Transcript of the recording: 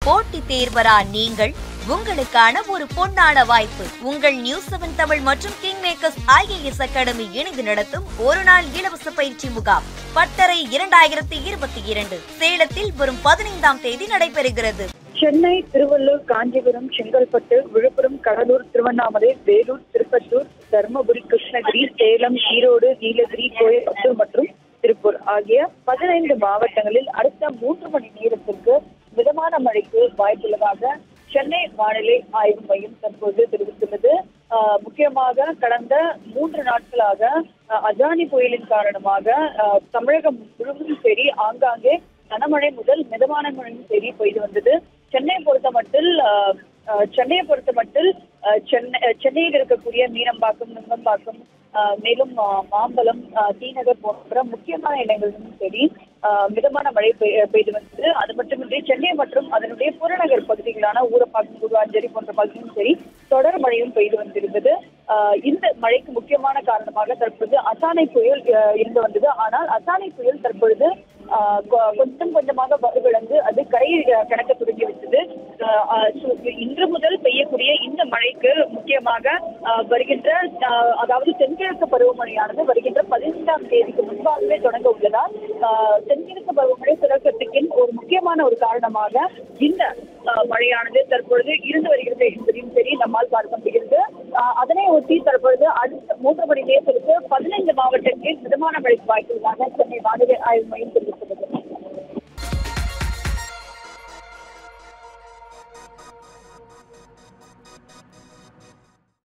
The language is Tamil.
போட்டித் தேர்வரா நீங்கள் உங்களுக்கான ஒரு பொன்னான வாய்ப்பு உங்கள் நியூஸ் செவன் தமிழ் மற்றும் கிங் மேக்கர்ஸ் ஐஏஎஸ் அகாடமி இணைந்து நடத்தும் ஒரு நாள் இலவச பயிற்சி முகாம் பட்டறை இரண்டாயிரத்தி இருபத்தி இரண்டு சேலத்தில் வரும் பதினைந்தாம் தேதி நடைபெறுகிறது சென்னை திருவள்ளூர் காஞ்சிபுரம் செங்கல்பட்டு விழுப்புரம் கடலூர் திருவண்ணாமலை வேலூர் திருப்பத்தூர் தருமபுரி கிருஷ்ணகிரி சேலம் ஈரோடு நீலகிரி கோயம்புத்தூர் மற்றும் திருப்பூர் ஆகிய பதினைந்து மாவட்டங்களில் அடுத்த மூன்று மணி நேரத்திற்கு மிதமான மழைக்கு வாய்ப்புள்ளதாக சென்னை வானிலை ஆய்வு மையம் தற்போது தெரிவித்துள்ளது ஆஹ் முக்கியமாக கடந்த மூன்று நாட்களாக ஆஹ் அஜானி புயலின் காரணமாக ஆஹ் தமிழகம் முழுவதும் சரி ஆங்காங்கே கனமழை முதல் மிதமான மழையும் சரி பெய்து வந்தது சென்னை பொறுத்த மட்டில் ஆஹ், ஆஹ், சென்னையை பொறுத்த மட்டில் ஆஹ், சென்னை ஆஹ், சென்னையில் இருக்கக்கூடிய மீனம்பாக்கம் நுங்கம்பாக்கம் ஆஹ், மேலும் ஆஹ், மாம்பலம் ஆஹ், தீநகர் போன்ற முக்கியமான இடங்களிலும் சரி ஆஹ், மிதமான மழை பெய்- பெய்து வந்தது அது மட்டுமின்றி சென்னை மற்றும் அதனுடைய புறநகர் பகுதிகளான ஊரப்பாக்கம் குருவாஞ்சேரி போன்ற பகுதியும் சரி தொடர் மழையும் பெய்து வந்திருந்தது ஆஹ், இந்த மழைக்கு முக்கியமான காரணமாக தற்பொழுது அசானை புயல் ஆஹ், இருந்து வந்தது ஆனால் அசானை புயல் தற்பொழுது ஆஹ் கொ- கொஞ்சம் கொஞ்சமாக வலுவிழந்து அது கரை அஹ், கடக்க தொடங்கிவிட்டது ஆஹ் ஆஹ் சு- இன்று முதல் பெய்யக்கூடிய இந்த மழைக்கு முக்கியமாக ஆஹ், வருகின்ற ஆஹ், அதாவது தென்கிழக்கு பருவமழையானது வருகின்ற பதினைந்தாம் தேதிக்கு முன்பாகவே தொடங்க உள்ளதால் ஆஹ், தென்கிழக்கு பருவமழை தொடக்கத்துக்கு ஒரு முக்கியமான ஒரு காரணமாக இந்த ஆஹ், மழையானது தற்பொழுது இருந்து வருகிறது என்பதையும் சரி நம்மால் பார்க்க முடிகிறது ஆஹ், அதனை ஒட்டி தற்பொழுது அடுத்த மூன்று மணி நேரத்திற்கு பதினைந்து மாவட்டங்களில் மிதமான மழைக்கு வாய்ப்புள்ளதாக சென்னை வானிலை ஆய்வு மையம் தெரிவித்துள்ளது